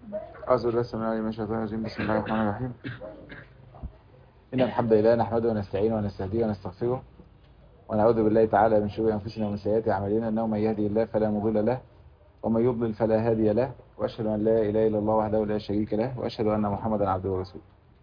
أعوذ بالله السميع العليم من الشيطان الرجيم بسم الله الرحمن الرحيم إن الحمد لله نحمده ونستعينه ونستهديه ونستغفره ونعوذ بالله تعالى من شرور أنفسنا ومن سيئات أعمالنا إنه من يهدي الله فلا مضل له ومن يضلل فلا هادي له وأشهد أن لا إله إلا الله وحده لا شريك له وأشهد أن محمدا عبده ورسوله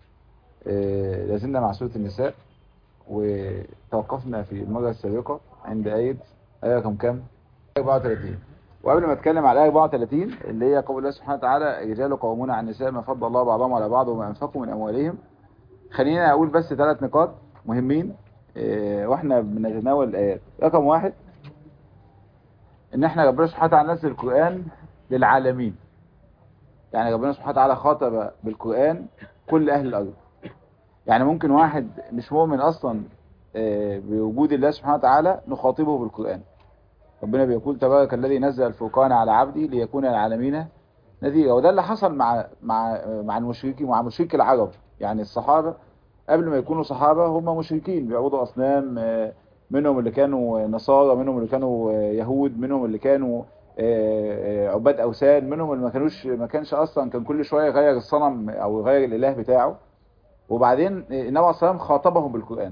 آه، لازلنا مع سورة النساء وتوقفنا في المرة السابقة عند آية آية رقم كام؟ 34 وقبل ما اتكلم على آية 34 اللي هي قول الله سبحانه وتعالى رجال قوامون على النساء ما فضل الله بعضهم على بعض وما أنفقوا من أموالهم خلينا أقول بس ثلاث نقاط مهمين آه، واحنا بنتناول الآيات رقم واحد ان احنا ربنا سبحانه وتعالى نزل القرآن للعالمين يعني ربنا سبحانه وتعالى خاطب بالقرآن كل أهل الأرض يعني ممكن واحد مش مؤمن أصلا آه، بوجود الله سبحانه وتعالى نخاطبه بالقرآن ربنا بيقول تبارك الذي نزل الفرقان على عبده ليكون للعالمين نذيرا وده اللي حصل مع مع مع المشركين مع مشركي العرب يعني الصحابة قبل ما يكونوا صحابة هم مشركين بيعبدوا أصنام آه، منهم اللي كانوا نصارى منهم اللي كانوا آه، يهود منهم اللي كانوا آه، آه، عباد أوثان منهم اللي ما كانوش ما كانش أصلا كان كل شوية يغير الصنم أو يغير الإله بتاعه وبعدين آه، النبي عليه الصلاة والسلام خاطبهم بالقرآن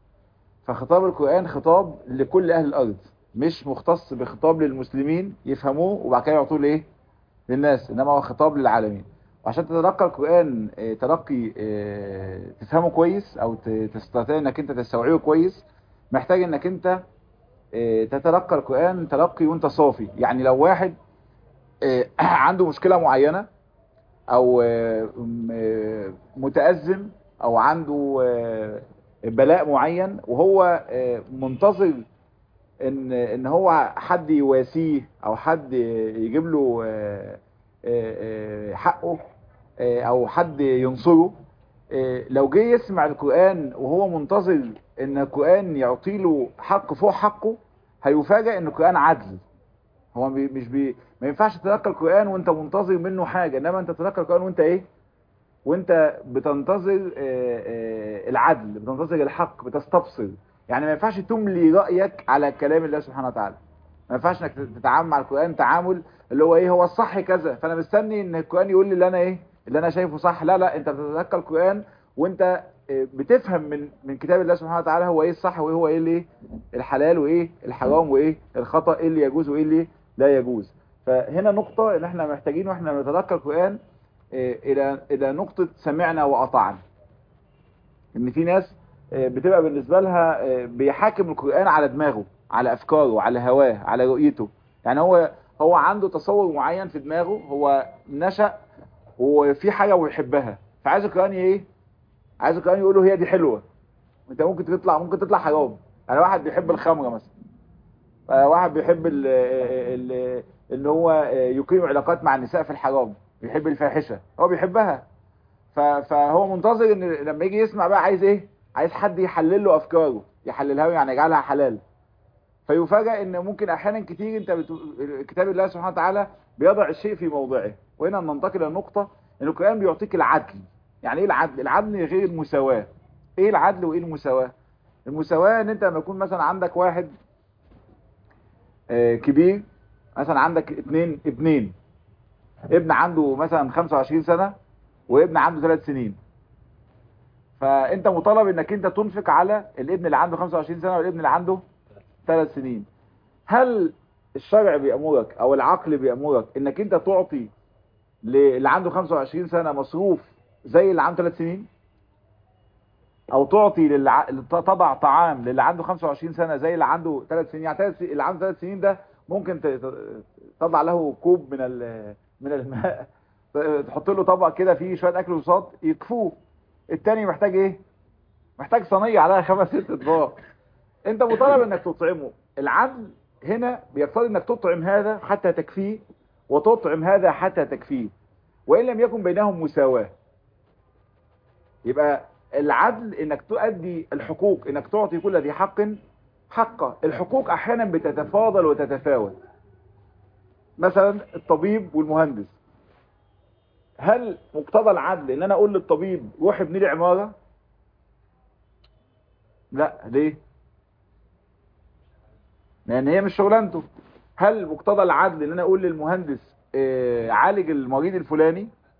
فخطاب القرآن خطاب لكل أهل الأرض مش مختص بخطاب للمسلمين يفهموه وبعد كده يعطوه لايه للناس انما هو خطاب للعالمين وعشان تتلقى القرآن آه، تلقي آه، تفهمه كويس او ت- تستطيع انك انت تستوعبه كويس محتاج انك انت آه، تتلقى القرآن تلقي وانت صافي يعني لو واحد آه، عنده مشكلة معينة او آه، م- آه، متأزم او عنده آه، بلاء معين وهو آه، منتظر ان ان هو حد يواسيه او حد يجيب له آه، آه، آه، حقه آه، او حد ينصره آه، لو جه يسمع القرآن وهو منتظر ان القرآن يعطي له حق فوق حقه هيفاجئ ان القرآن عدل هو بي مش بي ما ينفعش تتلقى القرآن وانت منتظر منه حاجة انما انت تتلقى القرآن وانت ايه وانت بتنتظر آه، آه، العدل بتنتظر الحق بتستبصر يعني ما ينفعش تملي رأيك على كلام الله سبحانه وتعالى ما ينفعش انك تتعامل مع القرآن تعامل اللي هو ايه هو الصح كذا فانا مستني ان القرآن يقول لي اللي انا ايه اللي انا شايفه صح لا لا انت بتتلقى القرآن وانت آه، بتفهم من من كتاب الله سبحانه وتعالى هو ايه الصح وايه هو ايه اللي الحلال وايه الحرام وايه الخطأ ايه اللي يجوز وايه اللي لا يجوز فهنا نقطة ان احنا محتاجين واحنا بنتلقى القرآن آه، الى الى نقطة سمعنا واطعنا ان في ناس آه، بتبقى بالنسبة لها آه، بيحاكم القرآن على دماغه على افكاره على هواه على رؤيته يعني هو هو عنده تصور معين في دماغه هو نشأ وفي حاجة ويحبها فعايز القرآن ايه عايز القرآن يقول له هي دي حلوة انت ممكن تطلع ممكن تطلع حرام يعني واحد بيحب الخمرة مثلا آه، واحد بيحب ال ال ان هو آه، يقيم علاقات مع النساء في الحرام بيحب الفاحشة هو بيحبها ف- فهو منتظر ان لما يجي يسمع بقى عايز ايه عايز حد يحلل له افكاره يحللها له يعني يجعلها حلال فيفاجئ ان ممكن احيانا كتير انت بت... كتاب الله سبحانه وتعالى بيضع الشيء في موضعه وهنا ننتقل للنقطة ان القرآن بيعطيك العدل يعني ايه العدل العدل غير المساواة ايه العدل وايه المساواة المساواة ان انت لما يكون مثلا عندك واحد آه، كبير مثلا عندك اتنين ابنين ابن عنده مثلا 25 سنة وابن عنده 3 سنين فانت مطالب انك انت تنفق على الابن اللي عنده 25 سنة والابن اللي عنده 3 سنين هل الشرع بيأمرك او العقل بيأمرك انك انت تعطي اللي عنده 25 سنة مصروف زي اللي عنده 3 سنين او تعطي للع... تضع طعام للي عنده 25 سنة زي اللي عنده 3 سنين يعني تلات س- اللي عنده 3 سنين ده ممكن ت... ت- تضع له كوب من ال... من الماء تحط له طبق كده فيه شوية اكل وصاد يكفوه التاني محتاج ايه محتاج صينية عليها خمس ست اطباق انت مطالب انك تطعمه العدل هنا بيقتضي انك تطعم هذا حتى تكفيه وتطعم هذا حتى تكفيه وان لم يكن بينهم مساواة يبقى العدل انك تؤدي الحقوق انك تعطي كل ذي حق حقه الحقوق احيانا بتتفاضل وتتفاوت مثلا الطبيب والمهندس هل مقتضى العدل ان انا اقول للطبيب روح ابني لي عمارة لا ليه لان هي مش شغلانته هل مقتضى العدل ان انا اقول للمهندس آه، عالج المريض الفلاني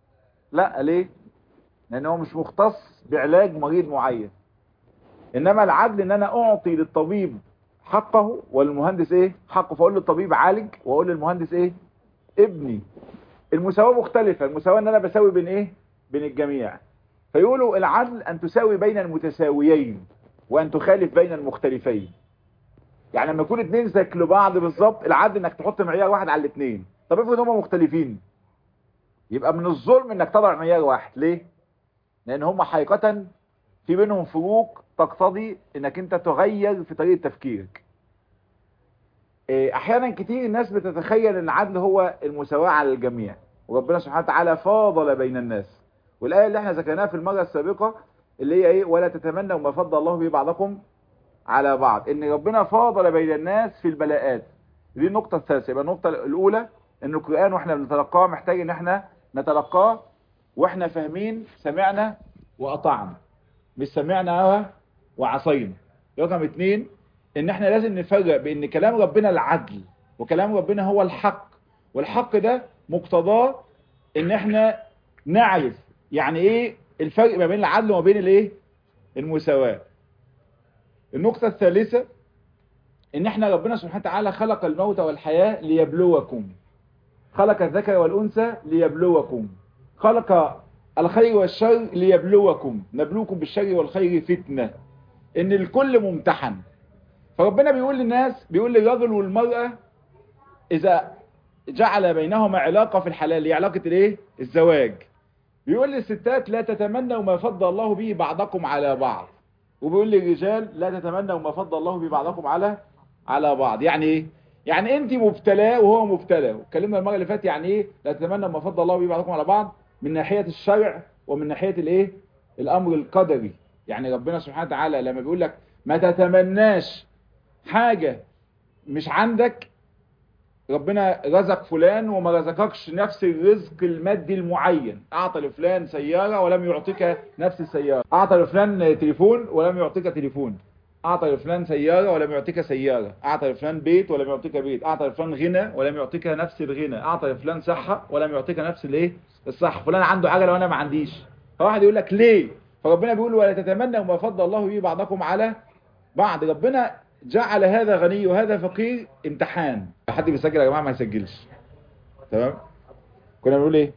لا ليه لان هو مش مختص بعلاج مريض معين انما العدل ان انا اعطي للطبيب حقه والمهندس ايه حقه فاقول للطبيب عالج واقول للمهندس ايه ابني المساواة مختلفة المساواة ان انا بساوي بين ايه بين الجميع فيقولوا العدل ان تساوي بين المتساويين وان تخالف بين المختلفين يعني لما يكون اتنين زك لبعض بالظبط العدل انك تحط معيار واحد على الاتنين طب افرض هما مختلفين يبقى من الظلم انك تضع معيار واحد ليه لان هما حقيقة في بينهم فروق تقتضي انك انت تغير في طريقة تفكيرك احيانا كتير الناس بتتخيل ان العدل هو المساواة على الجميع وربنا سبحانه وتعالى فاضل بين الناس والآية اللي احنا ذكرناها في المرة السابقة اللي هي ايه ولا تتمنوا ما فضل الله به بعضكم على بعض ان ربنا فاضل بين الناس في البلاءات دي النقطة الثالثة يبقى النقطة الاولى ان القرآن واحنا بنتلقاه محتاج ان احنا نتلقاه واحنا فاهمين سمعنا واطعنا مش سمعنا وعصينا رقم اتنين ان احنا لازم نفرق بان كلام ربنا العدل وكلام ربنا هو الحق والحق ده مقتضاه ان احنا نعرف يعني ايه الفرق ما بين العدل وما بين الايه المساواة النقطة الثالثة ان احنا ربنا سبحانه وتعالى خلق الموت والحياة ليبلوكم خلق الذكر والانثى ليبلوكم خلق الخير والشر ليبلوكم نبلوكم بالشر والخير فتنة ان الكل ممتحن فربنا بيقول للناس بيقول للرجل والمرأة اذا جعل بينهما علاقة في الحلال هي علاقة الايه الزواج بيقول للستات لا تتمنوا ما فضل الله به بعضكم على بعض وبيقول للرجال لا تتمنوا ما فضل الله به بعضكم على على بعض يعني ايه يعني انت مبتلاه وهو مبتلى واتكلمنا المره اللي فاتت يعني ايه لا تتمنوا ما فضل الله به بعضكم على بعض من ناحيه الشرع ومن ناحيه الايه الامر القدري يعني ربنا سبحانه وتعالى لما بيقول لك ما تتمناش حاجه مش عندك ربنا رزق فلان وما رزقكش نفس الرزق المادي المعين اعطى لفلان سيارة ولم يعطيك نفس السيارة اعطى لفلان تليفون ولم يعطيك تليفون اعطى لفلان سيارة ولم يعطيك سيارة اعطى لفلان بيت ولم يعطيك بيت اعطى لفلان غنى ولم يعطيك نفس الغنى اعطى لفلان صحة ولم يعطيك نفس الايه الصحة فلان عنده عجلة وانا ما عنديش فواحد يقول لك ليه فربنا بيقول ولا تتمنوا ما فضل الله به بعضكم على بعض ربنا جعل هذا غني وهذا فقير امتحان حد بيسجل يا جماعه ما يسجلش تمام كنا بنقول ايه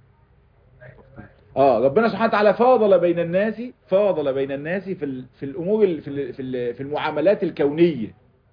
اه ربنا سبحانه وتعالى فاضل بين الناس فاضل بين الناس في ال... في الامور ال... في ال... في, ال... في المعاملات الكونيه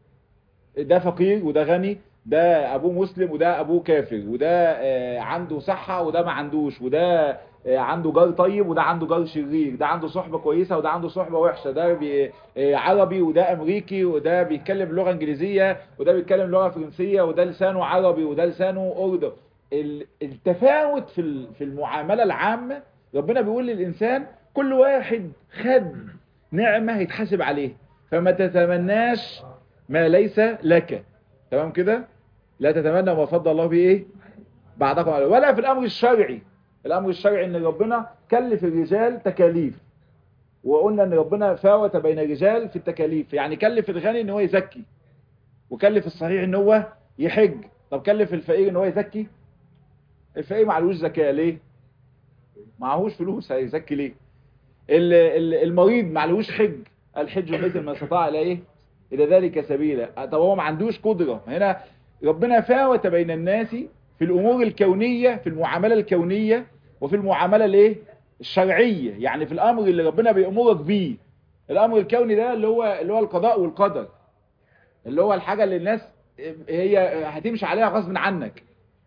ده فقير وده غني ده ابوه مسلم وده ابوه كافر وده آه عنده صحه وده ما عندوش وده عنده جار طيب وده عنده جار شرير ده عنده صحبة كويسة وده عنده صحبة وحشة ده بي عربي وده امريكي وده بيتكلم لغة انجليزية وده بيتكلم لغة فرنسية وده لسانه عربي وده لسانه اردو التفاوت في في المعاملة العامة ربنا بيقول للإنسان كل واحد خد نعمة هيتحاسب عليه فما تتمناش ما ليس لك تمام كده لا تتمنى ما فضل الله به ايه بعدكم عليه ولا في الامر الشرعي الامر الشرعي ان ربنا كلف الرجال تكاليف وقلنا ان ربنا فاوت بين الرجال في التكاليف يعني كلف الغني ان هو يزكي وكلف الصحيح ان هو يحج طب كلف الفقير ان هو يزكي الفقير معلوش زكاة ليه معهوش فلوس هيزكي ليه المريض معلوش حج الحج بيت ما استطاع الى ايه الى ذلك سبيلا طب هو ما عندوش قدرة هنا ربنا فاوت بين الناس في الامور الكونية في المعاملة الكونية وفي المعاملة الايه الشرعية يعني في الامر اللي ربنا بيأمرك بيه الامر الكوني ده اللي هو اللي هو القضاء والقدر اللي هو الحاجة اللي الناس هي هتمشي عليها غصب عنك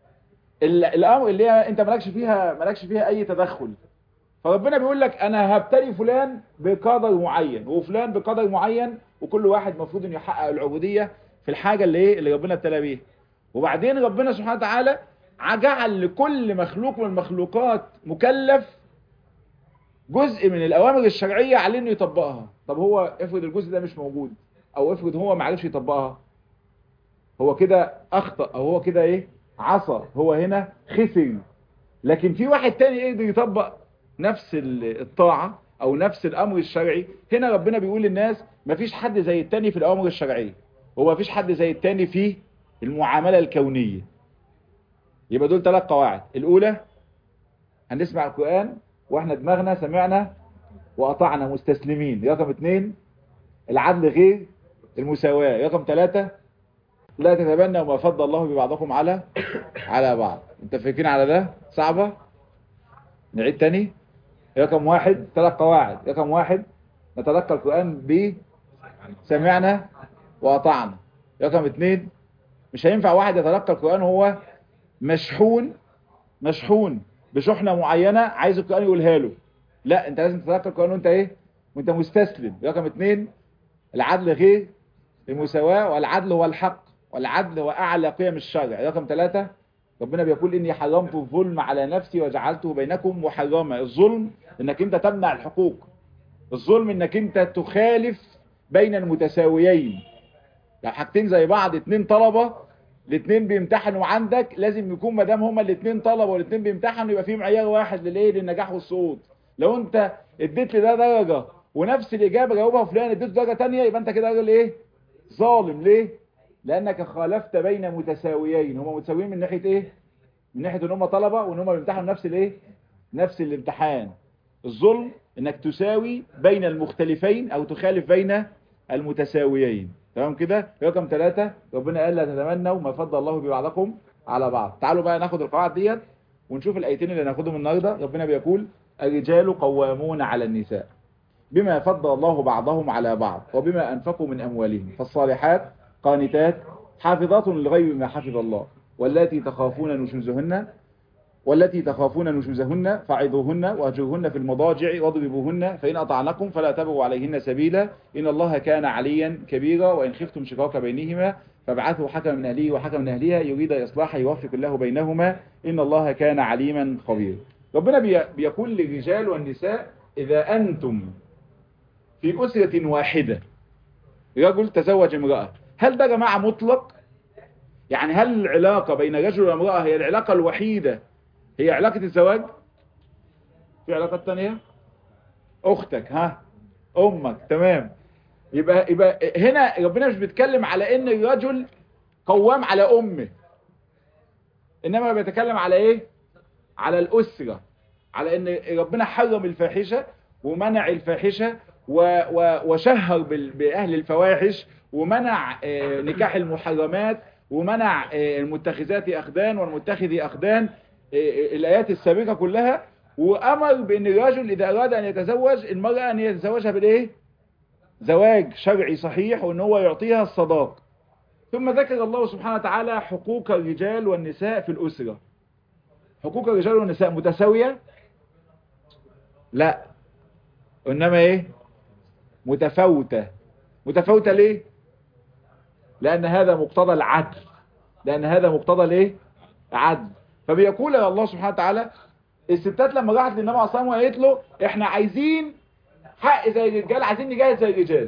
الامر اللي هي انت مالكش فيها مالكش فيها اي تدخل فربنا بيقول لك انا هبتلي فلان بقدر معين وفلان بقدر معين وكل واحد مفروض انه يحقق العبودية في الحاجة اللي ايه اللي ربنا ابتلى بيها وبعدين ربنا سبحانه وتعالى جعل لكل مخلوق من المخلوقات مكلف جزء من الاوامر الشرعية عليه انه يطبقها طب هو افرض الجزء ده مش موجود او افرض هو ما عرفش يطبقها هو كده اخطأ او هو كده ايه عصى هو هنا خسر لكن في واحد تاني يقدر يطبق نفس الطاعة او نفس الامر الشرعي هنا ربنا بيقول للناس مفيش حد زي التاني في الامر الشرعية ومفيش حد زي التاني في المعاملة الكونية يبقى دول ثلاث قواعد الاولى هنسمع القرآن واحنا دماغنا سمعنا وقطعنا مستسلمين رقم اتنين العدل غير المساواة رقم ثلاثة لا تتبنوا ما فضل الله ببعضكم على على بعض انت فاكرين على ده صعبة نعيد تاني رقم واحد ثلاث قواعد رقم واحد نتلقى القرآن ب سمعنا وقطعنا رقم اتنين مش هينفع واحد يتلقى القرآن وهو مشحون مشحون بشحنة معينة عايز القرآن يقولها له لا انت لازم تتلقى القرآن وانت ايه وانت مستسلم رقم اتنين العدل غير المساواة والعدل هو الحق والعدل هو أعلى قيم الشرع رقم ثلاثة ربنا بيقول إني حرمت الظلم على نفسي وجعلته بينكم محرما الظلم إنك أنت تمنع الحقوق الظلم إنك أنت تخالف بين المتساويين لو حاجتين زي بعض اتنين طلبة الاتنين بيمتحنوا عندك لازم يكون مدام هما الاتنين طلبة والاتنين بيمتحنوا يبقى فيه معيار واحد للايه للنجاح والسقوط لو انت اديت لي ده درجة ونفس الإجابة جاوبها فلان اديته درجة تانية يبقى انت كده راجل ايه ظالم ليه لأنك خالفت بين متساويين هما متساويين من ناحية ايه من ناحية ان هما طلبة وان هما بيمتحنوا نفس الايه نفس الامتحان الظلم انك تساوي بين المختلفين او تخالف بين المتساويين تمام كده رقم ثلاثة ربنا قال لا تتمنوا ما فضل الله ببعضكم على بعض تعالوا بقى ناخد القواعد ديت ونشوف الايتين اللي ناخدهم النهارده ربنا بيقول الرجال قوامون على النساء بما فضل الله بعضهم على بعض وبما أنفقوا من أموالهم فالصالحات قانتات حافظات للغيب ما حفظ الله والتي تخافون نشوزهن والتي تخافون نشوزهن فعظوهن واهجروهن في المضاجع واضربوهن فإن أطعنكم فلا تبغوا عليهن سبيلا إن الله كان عليا كبيرا وإن خفتم شقاق بينهما فابعثوا حكما من أهله وحكما من أهلها يريد إصلاحا يوفق الله بينهما إن الله كان عليما خبيرا ربنا بيقول للرجال والنساء إذا أنتم في أسرة واحدة رجل تزوج امرأة هل ده جماعة مطلق يعني هل العلاقة بين رجل وامرأة هي العلاقة الوحيدة هي علاقة الزواج في علاقات تانية اختك ها امك تمام يبقى, يبقى هنا ربنا مش بيتكلم على ان الرجل قوام على امه انما بيتكلم على ايه على الاسرة على ان ربنا حرم الفاحشة ومنع الفاحشة وشهر بأهل الفواحش ومنع نكاح المحرمات ومنع المتخذات أخدان والمتخذي أخدان الآيات السابقة كلها وأمر بأن الرجل إذا أراد أن يتزوج المرأة أن يتزوجها بالإيه؟ زواج شرعي صحيح وأن هو يعطيها الصداق ثم ذكر الله سبحانه وتعالى حقوق الرجال والنساء في الأسرة حقوق الرجال والنساء متساوية لا إنما إيه متفاوتة متفاوتة ليه لأن هذا مقتضى العدل لأن هذا مقتضى ليه عدل فبيقول الله سبحانه وتعالى الستات لما راحت للنبي عليه الصلاة وقالت له احنا عايزين حق زي الرجال عايزين نجاهد زي الرجال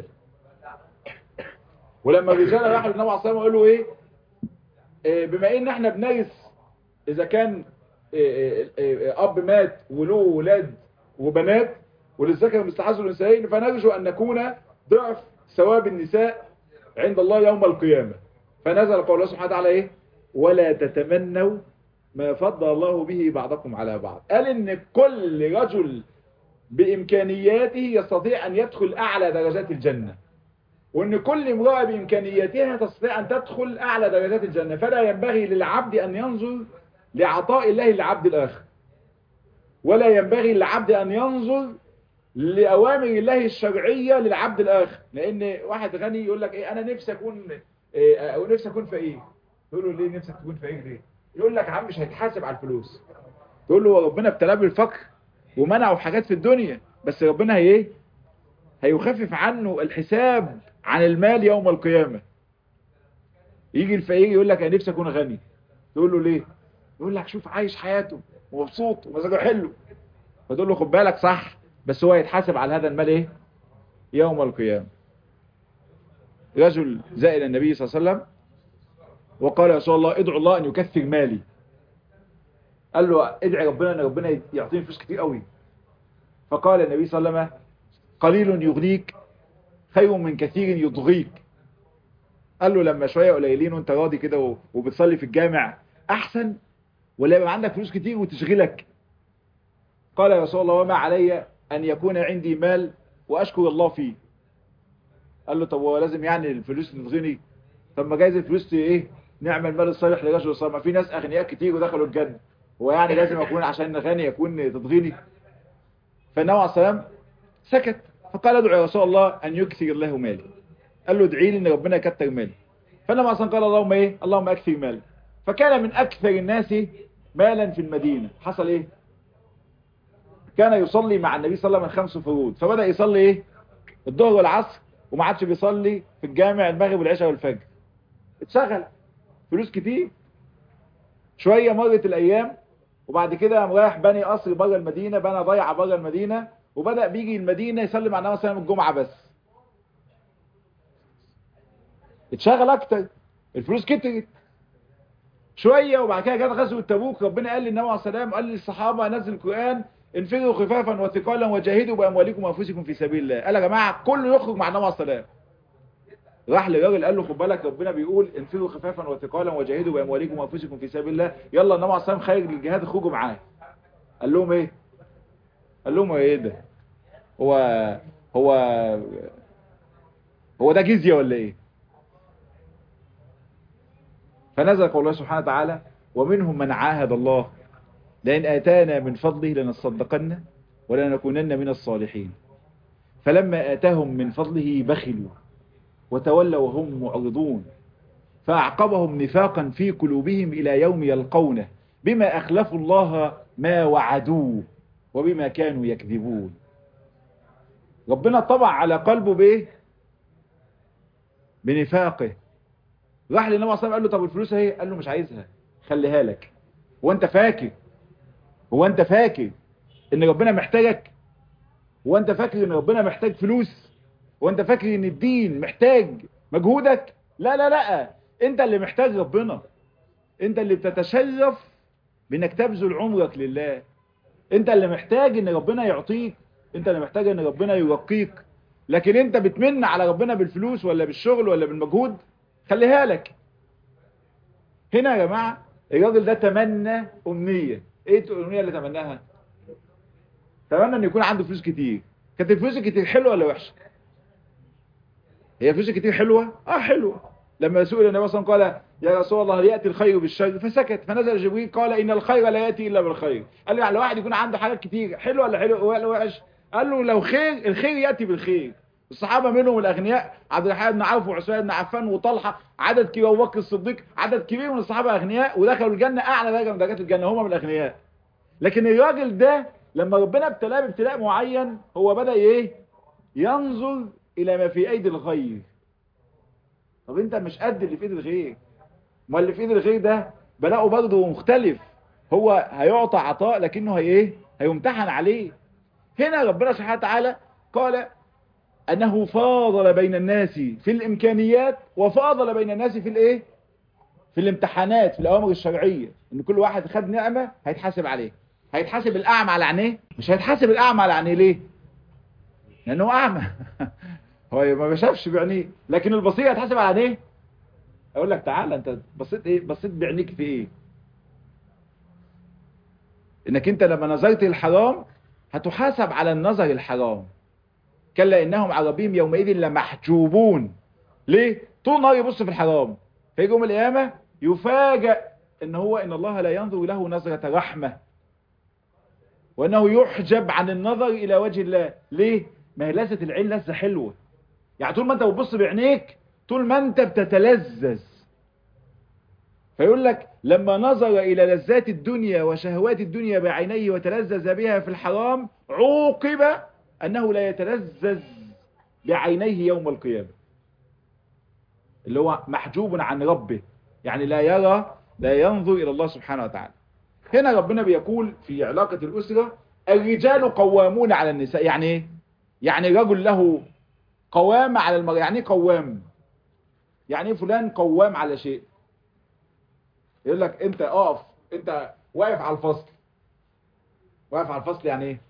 ولما الرجال راحوا للنبي عليه الصلاة وقالوا ايه بما ان احنا بنرث اذا كان اب مات وله ولاد وبنات وللذكر مستحاز الانثيين فنرجو ان نكون ضعف ثواب النساء عند الله يوم القيامة فنزل قول الله سبحانه وتعالى ايه ولا تتمنوا ما فضل الله به بعضكم على بعض قال ان كل رجل بامكانياته يستطيع ان يدخل اعلى درجات الجنة وان كل امرأة بامكانياتها تستطيع ان تدخل اعلى درجات الجنة فلا ينبغي للعبد ان ينظر لعطاء الله للعبد الاخر ولا ينبغي للعبد ان ينظر لأوامر الله الشرعية للعبد الآخر لأن واحد غني يقول لك إيه أنا نفسي أكون إيه أو نفسي أكون فقير تقول له ليه نفسك تكون فقير ليه يقول لك عم مش هيتحاسب على الفلوس تقول له ربنا ابتلاه بالفقر ومنعه حاجات في الدنيا بس ربنا هي ايه هيخفف عنه الحساب عن المال يوم القيامة يجي الفقير يقول لك انا نفسي اكون غني تقول له ليه يقول لك شوف عايش حياته ومبسوط ومزاجه حلو فتقول له خد بالك صح بس هو يتحاسب على هذا المال ايه يوم القيامة رجل زائل النبي صلى الله عليه وسلم وقال يا رسول الله ادعو الله ان يكثر مالي قال له ادعي ربنا ان ربنا يعطيني فلوس كتير قوي فقال النبي صلى الله عليه وسلم قليل يغنيك خير من كثير يضغيك قال له لما شوية قليلين وانت راضي كده وبتصلي في الجامع احسن ولا يبقى عندك فلوس كتير وتشغلك قال يا رسول الله وما علي أن يكون عندي مال وأشكر الله فيه قال له طب هو لازم يعني الفلوس تتغني طب ما جايز الفلوس ايه نعمل مال الصالح لرجل الصالح ما في ناس اغنياء كتير ودخلوا الجنه هو يعني لازم اكون عشان غني يكون تتغني فالنبي عليه السلام سكت فقال ادعو يا رسول الله ان يكثر الله مالي قال له ادعي لي ان ربنا يكثر مالي فلما اصلا قال اللهم ايه اللهم اكثر مالي فكان من اكثر الناس مالا في المدينه حصل ايه كان يصلي مع النبي صلى الله عليه وسلم خمس فروض فبدا يصلي ايه الظهر والعصر وما عادش بيصلي في الجامع المغرب والعشاء والفجر اتشغل فلوس كتير شوية مرت الأيام وبعد كده قام رايح بني قصر بره المدينة بنى ضيعة بره المدينة وبدأ بيجي المدينة يصلي مع النبي صلى الله عليه وسلم الجمعة بس اتشغل أكتر الفلوس كترت شوية وبعد كده جت غزوة تبوك ربنا قال للنبي عليه السلام قال للصحابة نزل القرآن انفروا خفافا وثقالا وجاهدوا باموالكم وانفسكم في سبيل الله قال يا جماعه كله يخرج مع النبي عليه السلام راح لراجل قال له خد بالك ربنا بيقول انفروا خفافا وثقالا وجاهدوا باموالكم وانفسكم في سبيل الله يلا النبي عليه السلام خارج للجهاد اخرجوا معاه قال لهم ايه قال لهم ايه ده هو هو هو ده جزيه ولا ايه فنزل قول الله سبحانه وتعالى ومنهم من عاهد الله لئن آتانا من فضله لنصدقن ولنكونن من الصالحين فلما آتاهم من فضله بخلوا وتولوا وهم معرضون فأعقبهم نفاقا في قلوبهم إلى يوم يلقونه بما أخلفوا الله ما وعدوه وبما كانوا يكذبون ربنا طبع على قلبه بايه بنفاقه راح للنبي صلى الله عليه وسلم قال له طب الفلوس اهي قال له مش عايزها خليها لك وانت فاكر هو انت فاكر ان ربنا محتاجك هو انت فاكر ان ربنا محتاج فلوس هو انت فاكر ان الدين محتاج مجهودك لا لا لا انت اللي محتاج ربنا انت اللي بتتشرف بانك تبذل عمرك لله انت اللي محتاج ان ربنا يعطيك انت اللي محتاج ان ربنا يرقيك لكن انت بتمن على ربنا بالفلوس ولا بالشغل ولا بالمجهود خليها لك هنا يا جماعة الراجل ده تمنى امنية ايه الامنية اللي تمناها تمنى ان يكون عنده فلوس كتير كانت الفلوس الكتير حلوة ولا وحشة هي فلوس كتير حلوة اه حلوة لما سئل النبي صلى الله عليه وسلم قال يا رسول الله هل يأتي الخير بالشر فسكت فنزل جبريل قال إن الخير لا يأتي إلا بالخير قال له يعني الواحد يكون عنده حاجات كتير حلو ولا حلو ولا وحش قال له لو خير الخير يأتي بالخير الصحابة منهم الأغنياء عبد الرحمن بن عوف وعثمان بن عفان وطلحة عدد كبير وابو بكر الصديق عدد كبير من الصحابة أغنياء ودخلوا الجنة أعلى درجة من درجات الجنة هم من الأغنياء لكن الراجل ده لما ربنا ابتلاه بابتلاء معين هو بدأ ايه ينظر إلى ما في أيدي الغير طب انت مش قد اللي في ايد الغير ما اللي في ايد الغير ده بلاقه برضه مختلف هو هيعطى عطاء لكنه هي ايه هيمتحن عليه هنا ربنا سبحانه وتعالى قال انه فاضل بين الناس في الامكانيات وفاضل بين الناس في الايه في الامتحانات في الاوامر الشرعيه ان كل واحد خد نعمه هيتحاسب عليه هيتحاسب الاعمى على عينيه مش هيتحاسب الاعمى على عينيه ليه لانه اعمى هو ما بيشافش بعينيه لكن البصير هيتحاسب على عينيه اقول لك تعالى انت بصيت ايه بصيت بعينيك في ايه انك انت لما نظرت الحرام هتحاسب على النظر الحرام كلا انهم عن ربهم يومئذ لمحجوبون ليه طول النهار يبص في الحرام فيجي يوم القيامه يفاجئ ان هو ان الله لا ينظر له نظره رحمه وانه يحجب عن النظر الى وجه الله ليه ما هي لذة العين لذة حلوة يعني طول ما انت بتبص بعينيك طول ما انت بتتلذذ فيقول لك لما نظر الى لذات الدنيا وشهوات الدنيا بعينيه وتلذذ بها في الحرام عوقب انه لا يتلذذ بعينيه يوم القيامة اللي هو محجوب عن ربه يعني لا يرى لا ينظر الى الله سبحانه وتعالى هنا ربنا بيقول في علاقة الأسرة الرجال قوامون على النساء يعني ايه يعني رجل له قوام على المرأة يعني ايه قوام يعني ايه فلان قوام على شيء يقول لك انت اقف انت واقف على الفصل واقف على الفصل يعني ايه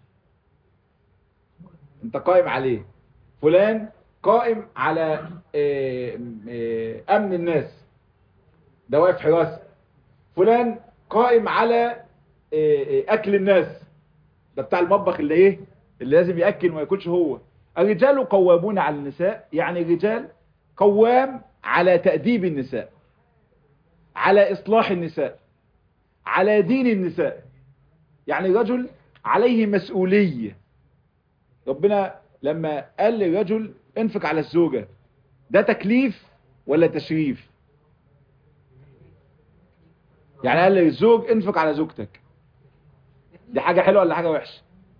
انت قائم عليه فلان قائم على إيه إيه امن الناس ده واقف حراسة فلان قائم على إيه اكل الناس ده بتاع المطبخ اللي ايه اللي لازم ياكل وما ياكلش هو الرجال قوامون على النساء يعني الرجال قوام على تأديب النساء على إصلاح النساء على دين النساء يعني الرجل عليه مسؤولية ربنا لما قال للرجل انفق على الزوجة ده تكليف ولا تشريف يعني قال للزوج انفق على زوجتك دي حاجة حلوة ولا حاجة وحشة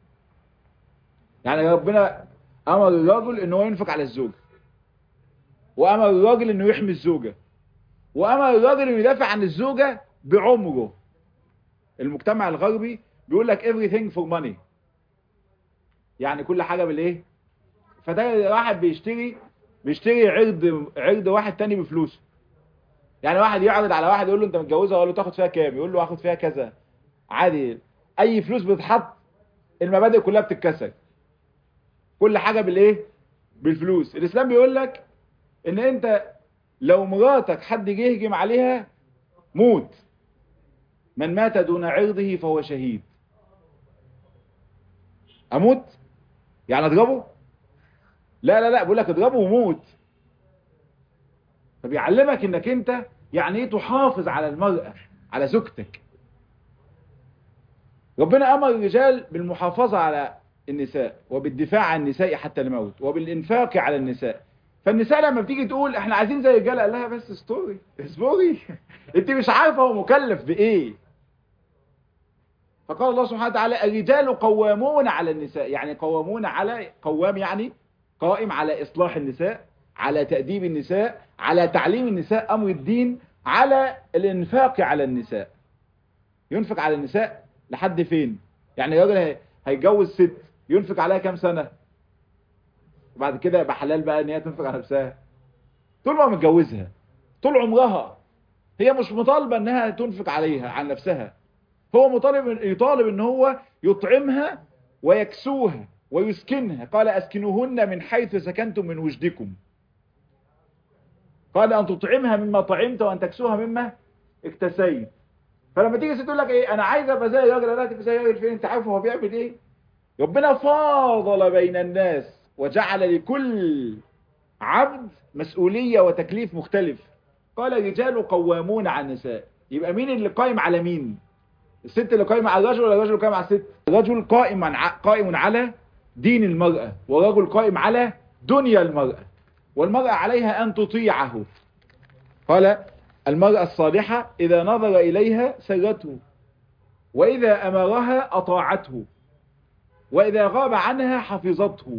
يعني ربنا امر الرجل ان هو ينفق على الزوجة وامر الراجل انه يحمي الزوجة وامر الراجل انه يدافع عن الزوجة بعمره المجتمع الغربي بيقول لك everything for money يعني كل حاجة بالايه فده واحد بيشتري بيشتري عرض عرض واحد تاني بفلوسه يعني واحد يعرض على واحد يقول له انت متجوزها يقول له تاخد فيها كام يقول له هاخد فيها كذا عادي اي فلوس بتتحط المبادئ كلها بتتكسر كل حاجة بالايه بالفلوس الاسلام بيقول لك ان انت لو مراتك حد جه يهجم عليها موت من مات دون عرضه فهو شهيد اموت يعني اضربه لا لا لا بقول لك اضربه وموت فبيعلمك انك انت يعني ايه تحافظ على المرأة على زوجتك ربنا امر الرجال بالمحافظة على النساء وبالدفاع عن النساء حتى الموت وبالانفاق على النساء فالنساء لما بتيجي تقول احنا عايزين زي الرجاله قال لها بس استوري اصبري انت مش عارفه هو مكلف بايه فقال الله سبحانه وتعالى الرجال قوامون على النساء يعني قوامون على قوام يعني قائم على اصلاح النساء على تأديب النساء على تعليم النساء امر الدين على الانفاق على النساء ينفق على النساء لحد فين يعني الراجل هيتجوز ست ينفق عليها كام سنة وبعد كده يبقى حلال بقى ان هي تنفق على نفسها طول ما متجوزها طول عمرها هي مش مطالبة انها تنفق عليها عن نفسها هو مطالب يطالب ان هو يطعمها ويكسوها ويسكنها قال اسكنوهن من حيث سكنتم من وجدكم قال ان تطعمها مما طعمت وان تكسوها مما اكتسيت فلما تيجي ست تقول لك ايه انا عايز ابقى زي الراجل انا تبقى زي الراجل فين انت عارف هو بيعمل ايه ربنا فاضل بين الناس وجعل لكل عبد مسؤولية وتكليف مختلف قال الرجال قوامون على النساء يبقى مين اللي قائم على مين الست اللي قائمة على الرجل ولا الرجل قائم على الست الرجل قائم قائم على دين المرأة والرجل قائم على دنيا المرأة والمرأة عليها أن تطيعه قال المرأة الصالحة إذا نظر إليها سرته وإذا أمرها أطاعته وإذا غاب عنها حفظته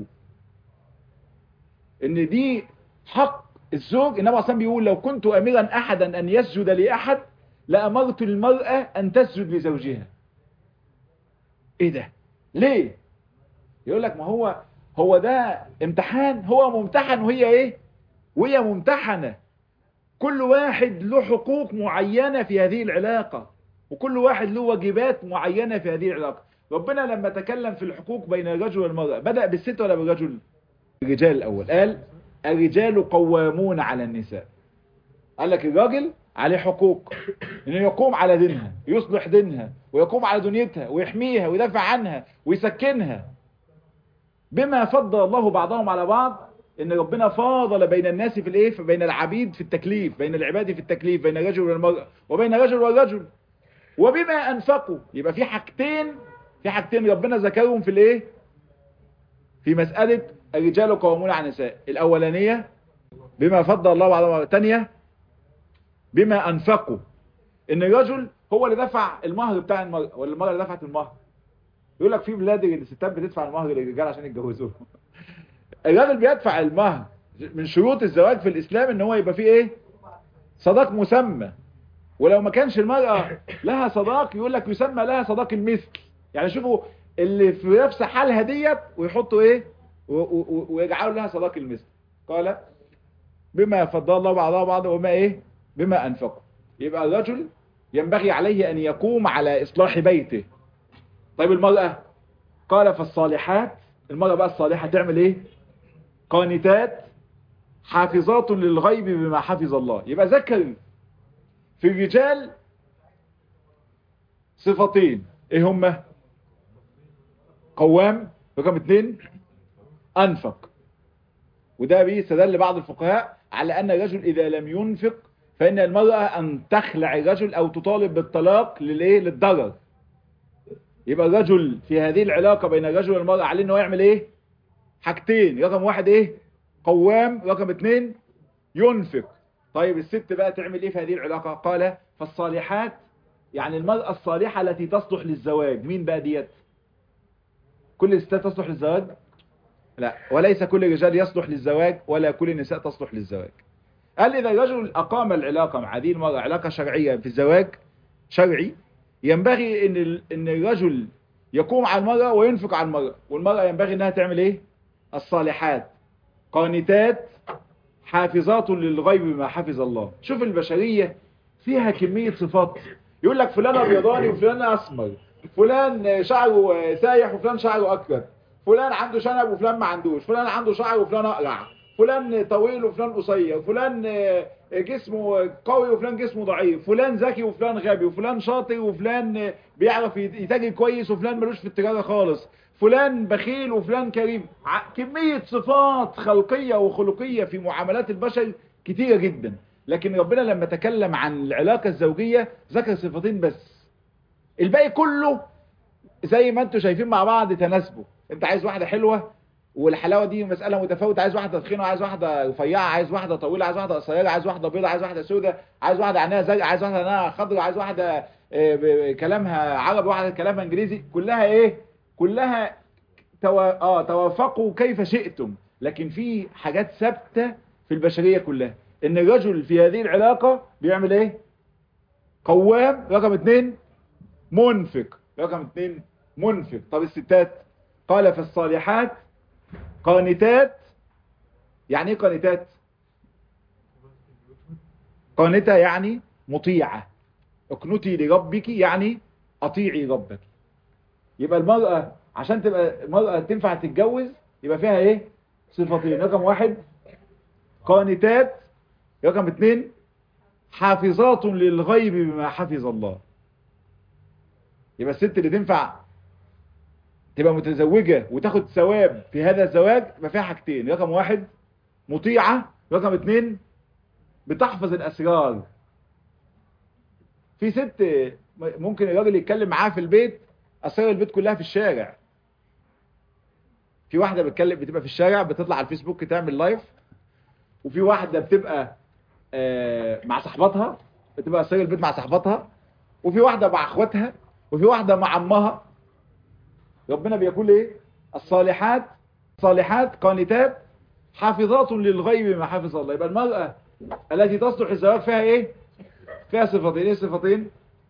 إن دي حق الزوج النبي عليه بيقول لو كنت أمرا أحدا أن يسجد لأحد لأمرت المرأة أن تسجد لزوجها إيه ده ليه يقول لك ما هو هو ده امتحان هو ممتحن وهي إيه وهي ممتحنة كل واحد له حقوق معينة في هذه العلاقة وكل واحد له واجبات معينة في هذه العلاقة ربنا لما تكلم في الحقوق بين الرجل والمرأة بدأ بالست ولا بالرجل الرجال الأول قال الرجال قوامون على النساء قال لك الراجل عليه حقوق انه يقوم على دينها يصلح دينها ويقوم على دنيتها ويحميها ويدافع عنها ويسكنها بما فضل الله بعضهم على بعض ان ربنا فاضل بين الناس في الايه بين العبيد في التكليف بين العباد في التكليف بين الرجل والمرأة وبين الرجل والرجل وبما انفقوا يبقى في حاجتين في حاجتين ربنا ذكرهم في الايه في مسألة الرجال قوامون على النساء الاولانية بما فضل الله بعضهم على الثانيه بما انفقوا ان الرجل هو اللي دفع المهر بتاع المرأة ولا المرأة اللي دفعت المهر يقول لك في بلاد الستات بتدفع المهر للرجال عشان يتجوزوه الراجل بيدفع المهر من شروط الزواج في الاسلام ان هو يبقى فيه ايه صداق مسمى ولو ما كانش المرأة لها صداق يقول لك يسمى لها صداق المثل يعني شوفوا اللي في نفس حالها ديت ويحطوا ايه ويجعلوا لها صداق المثل قال بما فضل الله بعضها بعضا وما ايه بما انفقوا يبقى الرجل ينبغي عليه ان يقوم على اصلاح بيته طيب المرأة قال فالصالحات المرأة بقى الصالحة تعمل ايه قانتات حافظات للغيب بما حفظ الله يبقى ذكر في الرجال صفتين ايه هما قوام رقم اثنين انفق وده بيستدل بعض الفقهاء على ان الرجل اذا لم ينفق فان المرأة ان تخلع الرجل او تطالب بالطلاق للايه للضرر يبقى الرجل في هذه العلاقة بين الرجل والمرأة عليه انه يعمل ايه حاجتين رقم واحد ايه قوام رقم اثنين ينفق طيب الست بقى تعمل ايه في هذه العلاقة قال فالصالحات يعني المرأة الصالحة التي تصلح للزواج مين بقى ديت كل الستات تصلح للزواج لا وليس كل الرجال يصلح للزواج ولا كل النساء تصلح للزواج قال إذا الرجل أقام العلاقة مع هذه المرأة علاقة شرعية في الزواج شرعي ينبغي إن إن الرجل يقوم على المرأة وينفق على المرأة والمرأة ينبغي إنها تعمل إيه الصالحات قانتات حافظات للغيب بما حفظ الله شوف البشرية فيها كمية صفات يقول لك فلان ابيضاني وفلان اسمر فلان شعره سايح وفلان شعره اكبر فلان عنده شنب وفلان ما عندوش فلان عنده شعر وفلان اقرع فلان طويل وفلان قصير فلان جسمه قوي وفلان جسمه ضعيف فلان ذكي وفلان غبي وفلان شاطر وفلان بيعرف يتاجر كويس وفلان ملوش في التجاره خالص فلان بخيل وفلان كريم كمية صفات خلقية وخلقية في معاملات البشر كتيرة جدا لكن ربنا لما تكلم عن العلاقة الزوجية ذكر صفتين بس الباقي كله زي ما انتوا شايفين مع بعض تناسبه انت عايز واحدة حلوة والحلاوة دي مسألة متفاوتة عايز واحدة تخينة عايز واحدة رفيعة عايز واحدة طويلة عايز واحدة قصيرة عايز واحدة بيضة عايز واحدة سودة عايز واحدة عينيها زرقاء عايز واحدة عينيها خضراء عايز واحدة كلامها عربي واحدة كلامها انجليزي كلها ايه كلها تو... اه توافقوا كيف شئتم لكن في حاجات ثابته في البشريه كلها ان الرجل في هذه العلاقه بيعمل ايه قوام رقم اتنين منفق رقم اتنين منفق طب الستات قال في الصالحات قانتات يعني ايه قانتات قانتة يعني مطيعة اقنتي لربك يعني اطيعي ربك يبقى المرأة عشان تبقى المرأة تنفع تتجوز يبقى فيها ايه صفتين رقم واحد قانتات رقم اتنين حافظات للغيب بما حفظ الله يبقى الست اللي تنفع تبقى متزوجة وتاخد ثواب في هذا الزواج يبقى فيها حاجتين رقم واحد مطيعة رقم اتنين بتحفظ الأسرار في ست ممكن الراجل يتكلم معاه في البيت أسرار البيت كلها في الشارع في واحدة بتكلم بتبقى في الشارع بتطلع على الفيسبوك تعمل لايف وفي واحدة بتبقى مع صاحبتها بتبقى أسرار البيت مع صاحبتها وفي واحدة مع اخواتها وفي واحدة مع عمها ربنا بيقول ايه الصالحات صالحات قانتات حافظات للغيب ما حفظ الله يبقى المرأة التي تصلح الزواج فيها ايه فيها صفتين ايه صفتين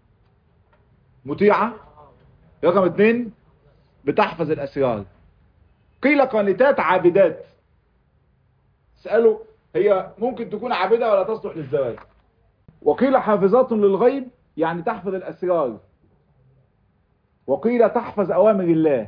مطيعة رقم اثنين بتحفظ الاسرار قيل قانتات عابدات سألوا هي ممكن تكون عابدة ولا تصلح للزواج وقيل حافظات للغيب يعني تحفظ الاسرار وقيل تحفظ اوامر الله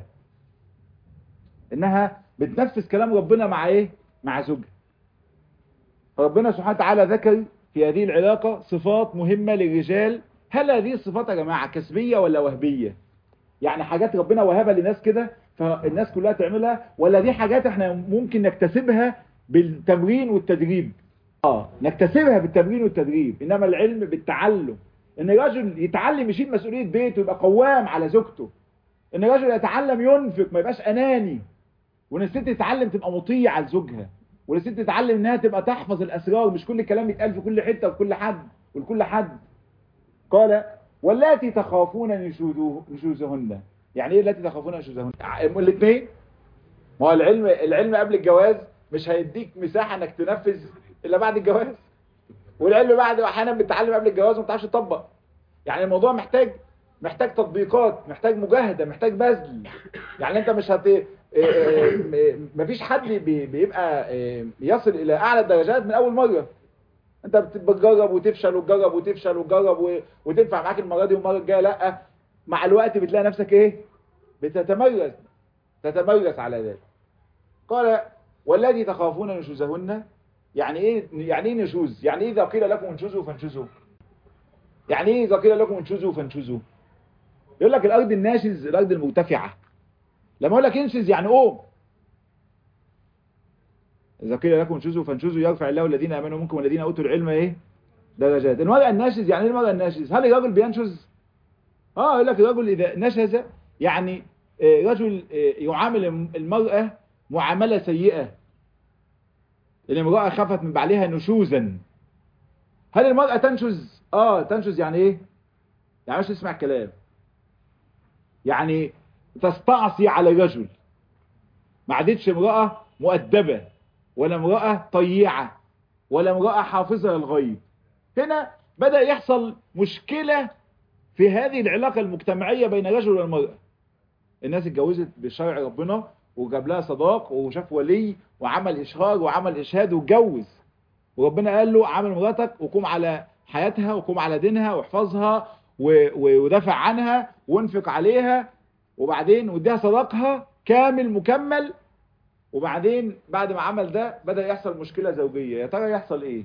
انها بتنفذ كلام ربنا مع ايه مع زوجها فربنا سبحانه وتعالى ذكر في هذه العلاقة صفات مهمة للرجال هل هذه الصفات يا جماعة كسبية ولا وهبية يعني حاجات ربنا وهبها لناس كده فالناس كلها تعملها ولا دي حاجات احنا ممكن نكتسبها بالتمرين والتدريب اه نكتسبها بالتمرين والتدريب انما العلم بالتعلم ان الرجل يتعلم يشيل مسؤولية بيته يبقى قوام على زوجته ان الرجل يتعلم ينفق ما يبقاش اناني وان الست تتعلم تبقى مطيعة لزوجها وان الست تتعلم انها تبقى تحفظ الاسرار مش كل الكلام يتقال في كل حتة وفي كل حد ولكل حد قال واللاتي تخافون نشوزهن يعني ايه التي تخافون نشوزهن الاثنين ما هو العلم العلم قبل الجواز مش هيديك مساحة انك تنفذ الا بعد الجواز والعلم بعد احيانا بتتعلم قبل الجواز وما بتعرفش تطبق يعني الموضوع محتاج محتاج تطبيقات محتاج مجاهده محتاج بذل يعني انت مش هت مفيش حد بيبقى يصل الى اعلى الدرجات من اول مره انت بتجرب وتفشل وتجرب وتفشل وتجرب وتنفع معاك المره دي والمره الجايه لا مع الوقت بتلاقي نفسك ايه بتتمرس تتمرس على ذلك قال والذي تخافون نشوزهن يعني ايه يعني ايه نشوز يعني ايه اذا قيل لكم انشزوا فانشزوا يعني ايه اذا قيل لكم انشزوا فانشزوا يقول لك الارض الناشز الارض المرتفعه لما اقول لك انشز يعني قوم اذا قيل لكم انشزوا فانشزوا يرفع الله الذين امنوا منكم والذين اوتوا العلم ايه درجات المرأة الناشز يعني ايه المرأة الناشز هل الرجل بينشز اه يقول لك الرجل اذا نشز يعني رجل يعامل المرأة معاملة سيئة الامرأة خافت من بعلها نشوزا هل المرأة تنشز اه تنشز يعني ايه يعني مش تسمع الكلام يعني تستعصي على الرجل ما عادتش امرأة مؤدبة ولا امرأة طيعة ولا امرأة حافظة للغيب هنا بدأ يحصل مشكلة في هذه العلاقة المجتمعية بين الرجل والمرأة الناس اتجوزت بشرع ربنا وجاب لها صداق وشاف ولي وعمل إشهار وعمل إشهاد واتجوز وربنا قال له عامل مراتك وقوم على حياتها وقوم على دينها واحفظها ودافع عنها وانفق عليها وبعدين واديها صداقها كامل مكمل وبعدين بعد ما عمل ده بدأ يحصل مشكلة زوجية يا ترى يحصل ايه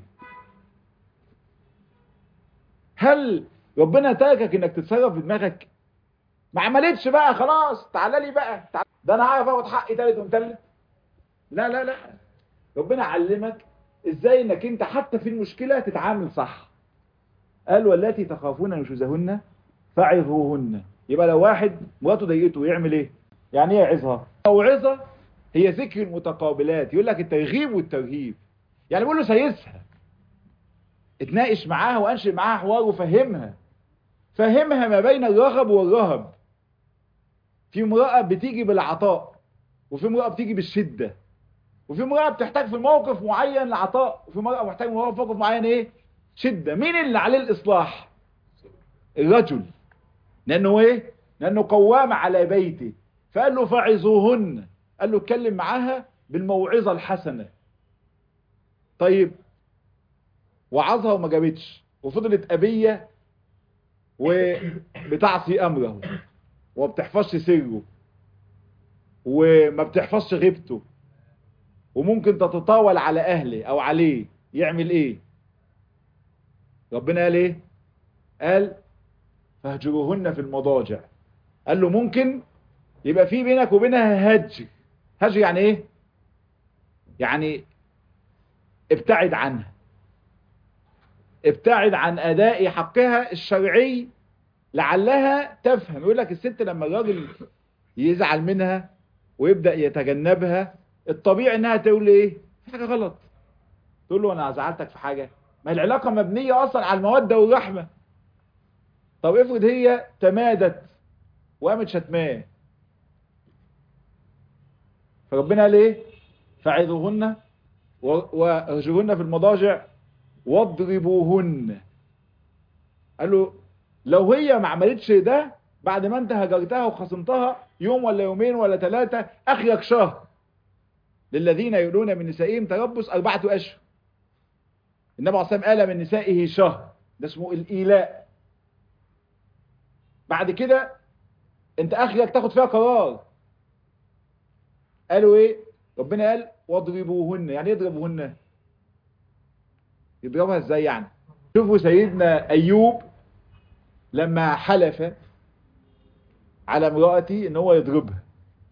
هل ربنا تركك انك تتصرف بدماغك ما عملتش بقى خلاص تعالى لي بقى تعال. ده انا عارف اخد حقي تالت ومتلت لا لا لا ربنا علمك ازاي انك انت حتى في المشكلة تتعامل صح قال والتي تخافون نشوزهن فعظوهن يبقى لو واحد مراته ضايقته يعمل ايه يعني ايه يعظها موعظه هي ذكر المتقابلات يقول لك الترغيب والترهيب يعني بيقول له سيسها اتناقش معاها وانشئ معاها حوار وفهمها فهمها ما بين الرغب والرهب في امرأة بتيجي بالعطاء وفي امرأة بتيجي بالشدة وفي امرأة بتحتاج في موقف معين لعطاء وفي امرأة محتاج في موقف معين ايه شدة مين اللي عليه الاصلاح الرجل لانه ايه لانه قوام على بيته فقال له فعظوهن قال له اتكلم معاها بالموعظة الحسنة طيب وعظها وما جابتش وفضلت أبية وبتعصي أمره وما بتحفظش سره وما بتحفظش غيبته وممكن تتطاول على أهله أو عليه يعمل إيه ربنا قال إيه قال فاهجروهن في المضاجع قال له ممكن يبقى في بينك وبينها هجر هجر يعني ايه يعني ابتعد عنها ابتعد عن اداء حقها الشرعي لعلها تفهم يقول لك الست لما الراجل يزعل منها ويبدأ يتجنبها الطبيعي انها تقول ايه في حاجة غلط تقول له انا زعلتك في حاجة ما العلاقة مبنية اصلا على المودة والرحمة طب افرض هي تمادت وقامت شتماه فربنا قال ايه فعظوهن واهجروهن في المضاجع واضربوهن قال له لو هي ما عملتش ده بعد ما انت هجرتها وخصمتها يوم ولا يومين ولا ثلاثة اخرك شهر للذين يقولون من نسائهم تربص اربعة اشهر النبي عليه الصلاة قال من نسائه شهر ده اسمه الايلاء بعد كده انت اخرك تاخد فيها قرار قالوا ايه ربنا قال واضربوهن يعني ايه يضربوهن يضربها ازاي يعني شوفوا سيدنا ايوب لما حلف على امرأتي ان هو يضربها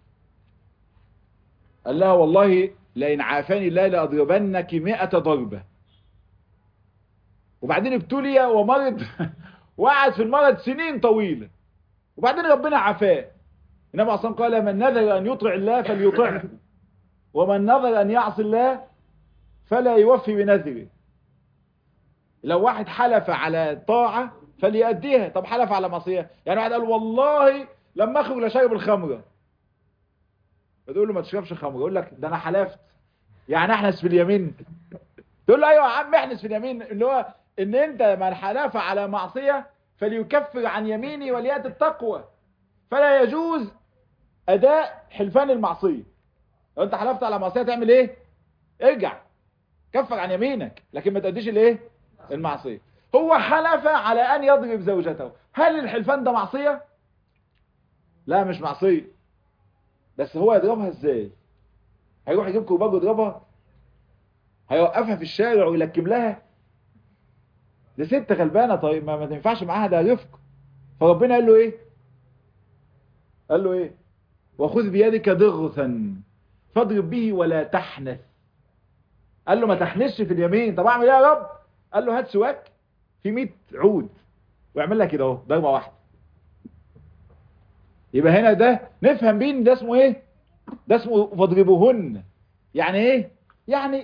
قال لها والله لئن عافاني الله لأضربنك مئة ضربة وبعدين ابتلي ومرض وقعد في المرض سنين طويلة وبعدين ربنا عافاه النبي اصلا قال من نذر ان يطع الله فليطعه ومن نذر ان يعصي الله فلا يوفي بنذره لو واحد حلف على طاعة فليأديها طب حلف على معصية يعني واحد قال والله لما اخرج لشرب الخمرة فتقول له ما تشربش خمرة يقول لك ده انا حلفت يعني احنس في اليمين تقول له ايوه يا عم احنس في اليمين اللي هو ان انت من حلف على معصية فليكفر عن يميني وليات التقوى فلا يجوز اداء حلفان المعصية لو انت حلفت على معصية تعمل ايه ارجع كفر عن يمينك لكن ما تأديش الايه المعصية هو حلف على ان يضرب زوجته هل الحلفان ده معصية لا مش معصية بس هو يضربها ازاي هيروح يجيب كوباج ويضربها هيوقفها في الشارع ويلكم لها دي ست غلبانه طيب ما, ما تنفعش معاها ده رفق فربنا قال له ايه قال له ايه وخذ بيدك ضغثا فاضرب به ولا تحنث قال له ما تحنثش في اليمين طب اعمل ايه يا رب قال له هات سواك في 100 عود واعمل لك كده اهو ضربه واحده يبقى هنا ده نفهم بين ده اسمه ايه ده اسمه فاضربوهن يعني ايه يعني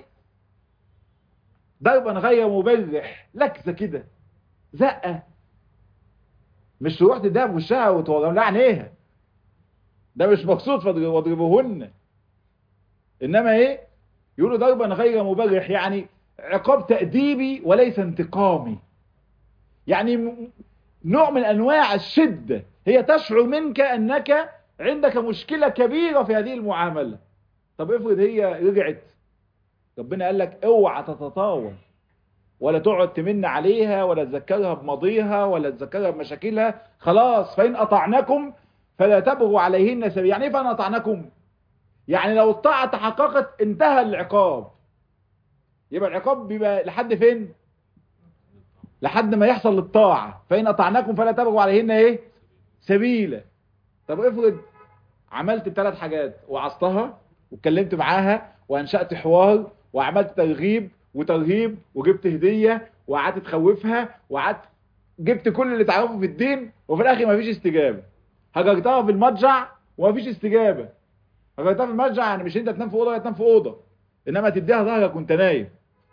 ضربا غير مبرح لكزه كده زقه مش تروح تديها بوشها وتورم لها عينيها ده مش مقصود فاضربوهن انما ايه يقولوا ضربا غير مبرح يعني عقاب تأديبي وليس انتقامي يعني نوع من انواع الشدة هي تشعر منك انك عندك مشكلة كبيرة في هذه المعاملة طب افرض هي رجعت ربنا قال لك اوعى تتطاول ولا تقعد تمن عليها ولا تذكرها بماضيها ولا تذكرها بمشاكلها خلاص فإن أطعنكم فلا تبغوا عليهن سبيل يعني ايه فإن أطعنكم يعني لو الطاعة تحققت انتهى العقاب يبقى العقاب بيبقى لحد فين لحد ما يحصل للطاعة فإن أطعنكم فلا تبغوا عليهن ايه سبيلا طب افرض عملت ثلاث حاجات وعصتها واتكلمت معاها وانشأت حوار وعملت ترغيب وترهيب وجبت هدية وقعدت تخوفها وقعدت جبت كل اللي تعرفه في الدين وفي الاخر مفيش استجابة هجرتها في المضجع ومفيش استجابة هجرتها في المضجع يعني مش انت تنام في اوضه تنام في اوضه انما تديها ظهرك وانت نايم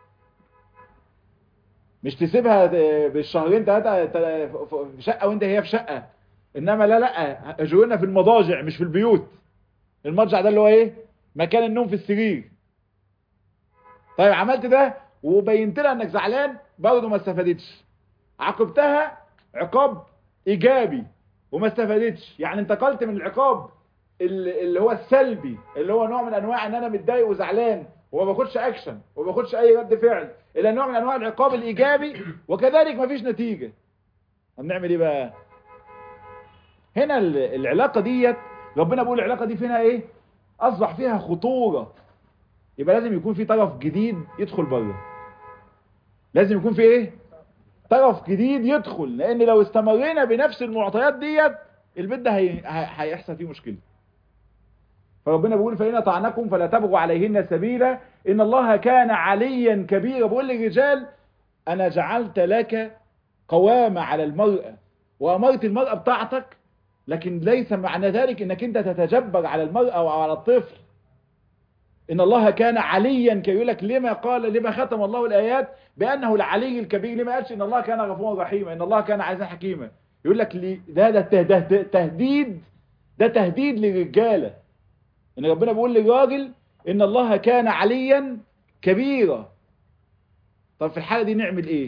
مش تسيبها بالشهرين ثلاثه في شقه وانت هي في شقه انما لا لا اجرنا في المضاجع مش في البيوت المضجع ده اللي هو ايه مكان النوم في السرير طيب عملت ده وبينت لها انك زعلان برضه ما استفادتش عاقبتها عقاب ايجابي وما استفادتش يعني انتقلت من العقاب اللي هو السلبي اللي هو نوع من انواع ان انا متضايق وزعلان وما باخدش اكشن وما باخدش اي رد فعل الى نوع من انواع العقاب الايجابي وكذلك مفيش نتيجه هنعمل ايه بقى هنا العلاقه ديت ربنا بيقول العلاقه دي فيها ايه اصبح فيها خطوره يبقى لازم يكون في طرف جديد يدخل بره لازم يكون في ايه طرف جديد يدخل لان لو استمرينا بنفس المعطيات ديت البيت ده هي... هيحصل فيه مشكله فربنا بيقول فإن طعنكم فلا تبغوا عليهن سبيلا إن الله كان عليا كبيرا بقول للرجال أنا جعلت لك قوامة على المرأة وأمرت المرأة بطاعتك لكن ليس معنى ذلك انك انت تتجبر على المرأة او على الطفل ان الله كان عليا كيقول لك لما قال لما ختم الله الايات بانه العلي الكبير لما قالش ان الله كان غفورا رحيما ان الله كان عزيزا حكيما يقول لك لي ده ده تهديد ده تهديد للرجاله ان ربنا بيقول للراجل ان الله كان عليا كبيرا طب في الحاله دي نعمل ايه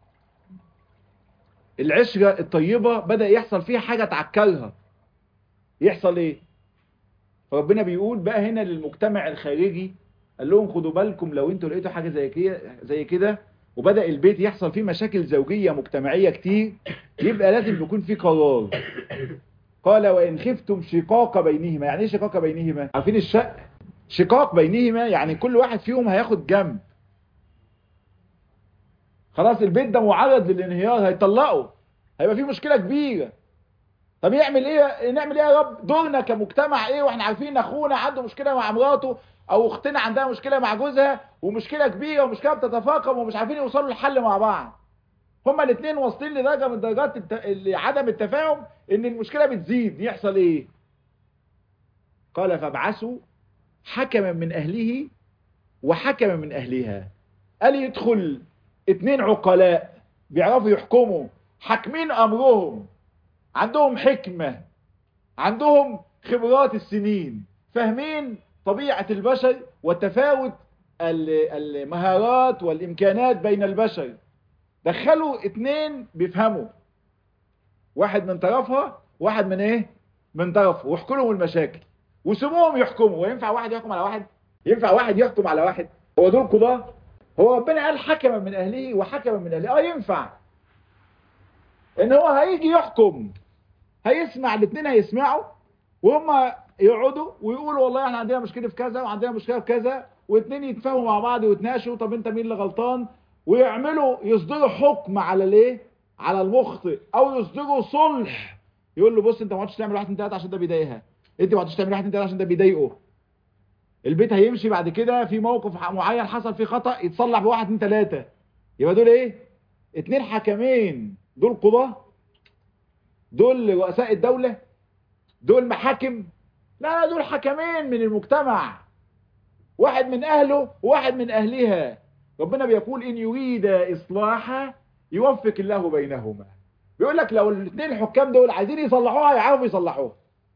العشرة الطيبة بدأ يحصل فيها حاجة تعكرها يحصل ايه فربنا بيقول بقى هنا للمجتمع الخارجي قال لهم خدوا بالكم لو انتوا لقيتوا حاجة زي كده زي كده وبدأ البيت يحصل فيه مشاكل زوجية مجتمعية كتير يبقى لازم يكون فيه قرار قال وإن خفتم شقاق بينهما يعني ايه شقاق بينهما عارفين الشق شقاق بينهما يعني كل واحد فيهم هياخد جنب خلاص البيت ده معرض للانهيار هيطلقوا هيبقى فيه مشكلة كبيرة طب يعمل ايه نعمل ايه يا رب دورنا كمجتمع ايه واحنا عارفين اخونا عنده مشكلة مع مراته او اختنا عندها مشكلة مع جوزها ومشكلة كبيرة ومشكلة بتتفاقم ومش عارفين يوصلوا للحل مع بعض هما الاثنين واصلين لدرجة من درجات الت... عدم التفاهم ان المشكلة بتزيد يحصل ايه قال فابعثوا حكما من اهله وحكما من اهلها قال يدخل اتنين عقلاء بيعرفوا يحكموا حاكمين امرهم عندهم حكمة عندهم خبرات السنين فاهمين طبيعة البشر وتفاوت المهارات والامكانات بين البشر دخلوا اتنين بيفهموا واحد من طرفها واحد من ايه من طرفه واحكوا لهم المشاكل وسيبوهم يحكموا وينفع واحد يحكم على واحد ينفع واحد يحكم على واحد هو دول قضاه هو ربنا قال حكما من اهله وحكما من اهله اه ينفع ان هو هيجي يحكم هيسمع الاثنين هيسمعوا وهم يقعدوا ويقولوا والله احنا عندنا مشكله في كذا وعندنا مشكله في كذا واثنين يتفاهموا مع بعض ويتناقشوا طب انت مين اللي غلطان ويعملوا يصدروا حكم على الايه على المخطئ او يصدروا صلح يقول له بص انت ما عادش تعمل واحد من ثلاثه عشان ده بيضايقها انت ما تقعديش تعملي واحد اتنين تلاته عشان ده بيضايقه البيت هيمشي بعد كده في موقف معين حصل فيه خطأ يتصلح بواحد اتنين تلاته يبقى دول ايه اتنين حكمين دول قضاة دول رؤساء الدولة دول محاكم لا لا دول حكمين من المجتمع واحد من اهله وواحد من اهلها ربنا بيقول ان يريد اصلاحا يوفق الله بينهما بيقول لك لو الاثنين الحكام دول عايزين يصلحوها يعرفوا يصلحوها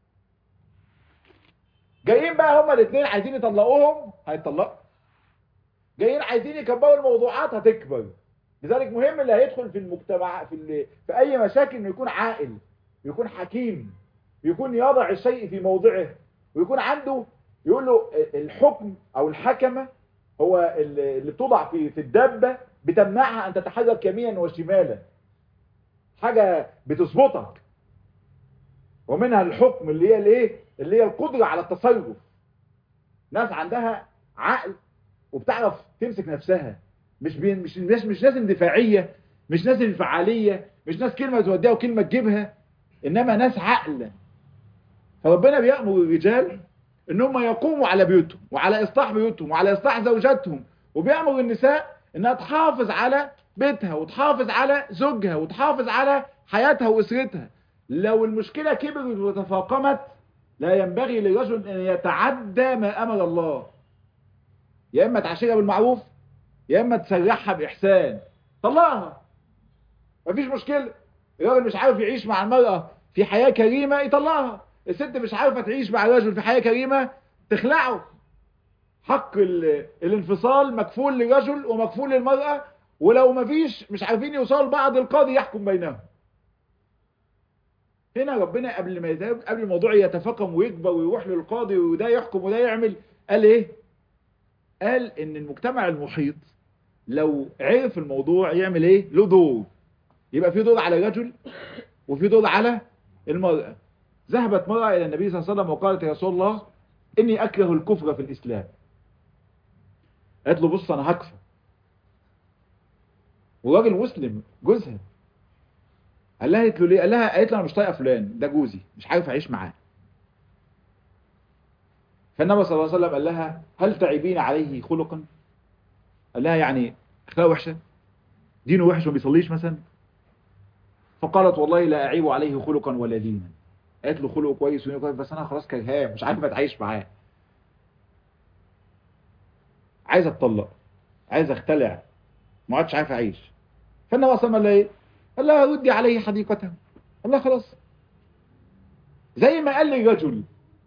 جايين بقى هما الاثنين عايزين يطلقوهم هيطلقوا جايين عايزين يكبروا الموضوعات هتكبر لذلك مهم اللي هيدخل في المجتمع في ال... في اي مشاكل انه يكون عاقل يكون حكيم يكون يضع الشيء في موضعه ويكون عنده يقول له الحكم او الحكمة هو اللي بتوضع في في الدابة بتمنعها ان تتحرك يمينا وشمالا حاجة بتظبطك ومنها الحكم اللي هي الايه اللي هي القدرة على التصرف ناس عندها عقل وبتعرف تمسك نفسها مش بي مش مش مش لازم دفاعية مش لازم فعالية مش ناس كلمة توديها وكلمة تجيبها انما ناس عقل فربنا بيأمر الرجال ان هم يقوموا على بيوتهم وعلى اصلاح بيوتهم وعلى اصلاح زوجاتهم وبيأمر النساء انها تحافظ على بيتها وتحافظ على زوجها وتحافظ على حياتها واسرتها لو المشكلة كبرت وتفاقمت لا ينبغي للرجل ان يتعدى ما امر الله يا اما تعشيرها بالمعروف يا اما تسرحها باحسان طلقها مفيش مشكلة الراجل مش عارف يعيش مع المرأة في حياة كريمة يطلقها الست مش عارفة تعيش مع الرجل في حياة كريمة تخلعه حق الانفصال مكفول للرجل ومكفول للمرأة ولو مفيش مش عارفين يوصلوا لبعض القاضي يحكم بينهم هنا ربنا قبل ما يتاب قبل الموضوع يتفاقم ويكبر ويروح للقاضي وده يحكم وده يعمل قال ايه قال ان المجتمع المحيط لو عرف الموضوع يعمل ايه له دور يبقى في دور على الرجل وفي دور على المرأة ذهبت مرأة إلى النبي صلى الله عليه وسلم وقالت يا رسول الله إني أكره الكفر في الإسلام قالت له بص أنا هكفر وراجل مسلم جوزها قال لها قالت له ليه قال لها قالت له أنا مش طايقة فلان ده جوزي مش عارف أعيش معاه فالنبي صلى الله عليه وسلم قال لها هل تعيبين عليه خلقا قال لها يعني أخلاقه وحشة دينه وحش وما بيصليش مثلا فقالت والله لا أعيب عليه خلقا ولا دينا قالت له خلقه كويس ودينه كويس بس أنا خلاص كرهاه مش عارفة أتعيش معاه عايز أتطلق عايز أختلع ما عادش عارف أعيش فالنبي صلى الله عليه وسلم قال لها إيه قال لها ردي عليه حديقته قال لها خلاص زي ما قال لي رجل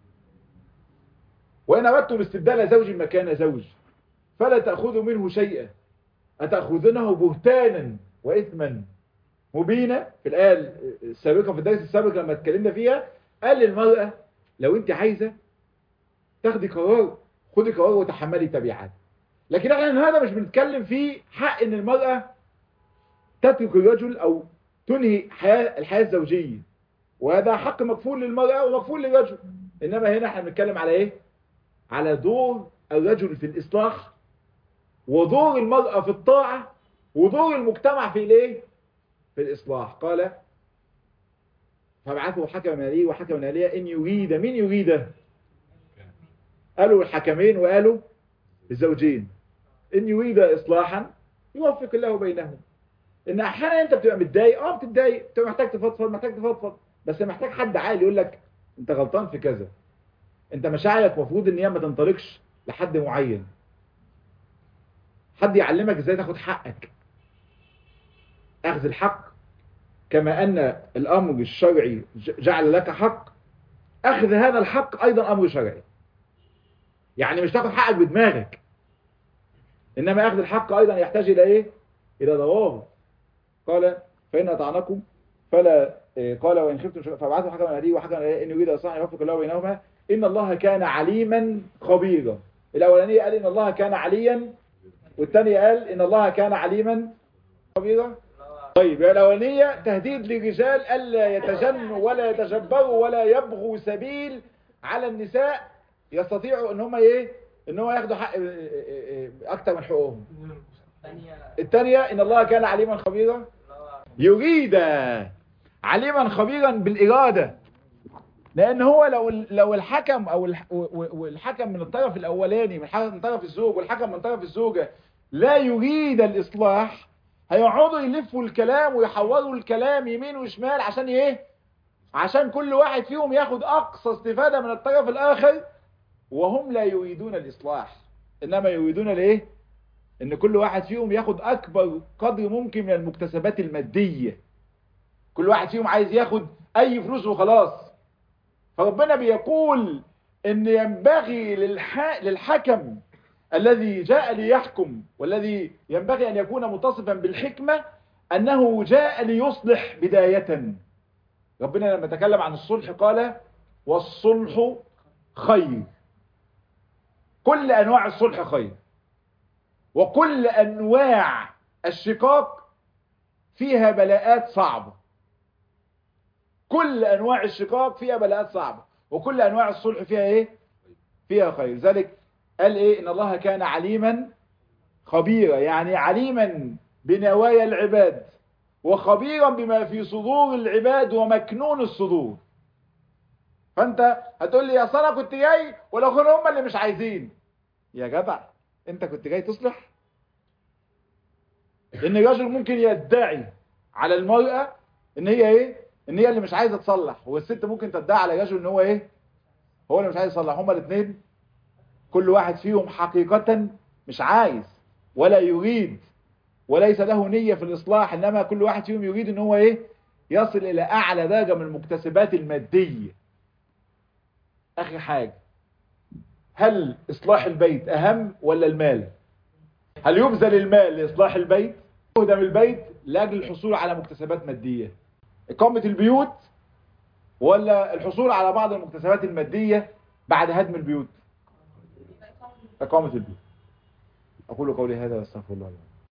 وإن أردتم استبدال زوج مكان زوج فلا تأخذوا منه شيئا أتأخذونه بهتانا وإثما مبينة في الآية السابقة في الدرس السابق لما اتكلمنا فيها قال للمرأة لو انت عايزة تاخدي قرار خدي قرار وتحملي تبعات لكن احنا هذا مش بنتكلم في حق ان المرأة تترك الرجل او تنهي حياة الحياة الزوجية وهذا حق مكفول للمرأة ومكفول للرجل انما هنا احنا بنتكلم على ايه على دور الرجل في الاصلاح ودور المرأة في الطاعة ودور المجتمع في الايه في الإصلاح قال فابعثوا حكما من أهليه وحكما من أهليها إن يريد من يريد قالوا الحكمين وقالوا الزوجين إن يريد إصلاحا يوفق الله بينهم إن أحيانا أنت بتبقى متضايق أه بتتضايق بتبقى محتاج تفضفض محتاج تفضفض بس محتاج حد عاقل يقول لك أنت غلطان في كذا أنت مشاعرك المفروض إن هي ما تنطلقش لحد معين حد يعلمك ازاي تاخد حقك اخذ الحق كما ان الامر الشرعي جعل لك حق اخذ هذا الحق ايضا امر شرعي يعني مش تاخد حقك بدماغك انما اخذ الحق ايضا يحتاج الى ايه الى ضوابط قال فان اطعنكم فلا قال وان خفتم فابعثوا حكما من هديه وحكما ان يريد اصلاحا يوفق الله بينهما ان الله كان عليما خبيرا الاولانيه قال ان الله كان عليا والثاني قال ان الله كان عليما خبيرا طيب الاولانيه تهديد للرجال الا يتجنوا ولا يتجبروا ولا يبغوا سبيل على النساء يستطيعوا ان هم ايه ان هم ياخدوا حق اكتر من حقوقهم الثانيه ان الله كان عليما خبيرا يريد عليما خبيرا بالاراده لان هو لو لو الحكم او الحكم من الطرف الاولاني من من طرف الزوج والحكم من طرف الزوجه لا يريد الاصلاح هيقعدوا يلفوا الكلام ويحوروا الكلام يمين وشمال عشان ايه عشان كل واحد فيهم ياخد اقصى استفادة من الطرف الاخر وهم لا يريدون الاصلاح انما يريدون الايه ان كل واحد فيهم ياخد اكبر قدر ممكن من المكتسبات المادية كل واحد فيهم عايز ياخد اي فلوس وخلاص فربنا بيقول ان ينبغي للح... للحكم الذي جاء ليحكم والذي ينبغي ان يكون متصفا بالحكمة انه جاء ليصلح بداية ربنا لما تكلم عن الصلح قال والصلح خير كل انواع الصلح خير وكل انواع الشقاق فيها بلاءات صعبة كل انواع الشقاق فيها بلاءات صعبة وكل انواع الصلح فيها ايه فيها خير ذلك قال ايه ان الله كان عليما خبيرا يعني عليما بنوايا العباد وخبيرا بما في صدور العباد ومكنون الصدور فانت هتقول لي يا انا كنت جاي ولا هم اللي مش عايزين يا جدع انت كنت جاي تصلح ان الرجل ممكن يدعي على المرأة ان هي ايه ان هي اللي مش عايزة تصلح والست ممكن تدعي على الرجل ان هو ايه هو اللي مش عايز يصلح هما الاثنين كل واحد فيهم حقيقة مش عايز ولا يريد وليس له نية في الإصلاح إنما كل واحد فيهم يريد ان هو إيه يصل إلى أعلى درجة من المكتسبات المادية آخر حاجة هل إصلاح البيت أهم ولا المال هل يبذل المال لإصلاح البيت يهدم البيت لأجل الحصول على مكتسبات مادية إقامة البيوت ولا الحصول على بعض المكتسبات المادية بعد هدم البيوت إقامة البيوت أقول قولي هذا واستغفر الله لي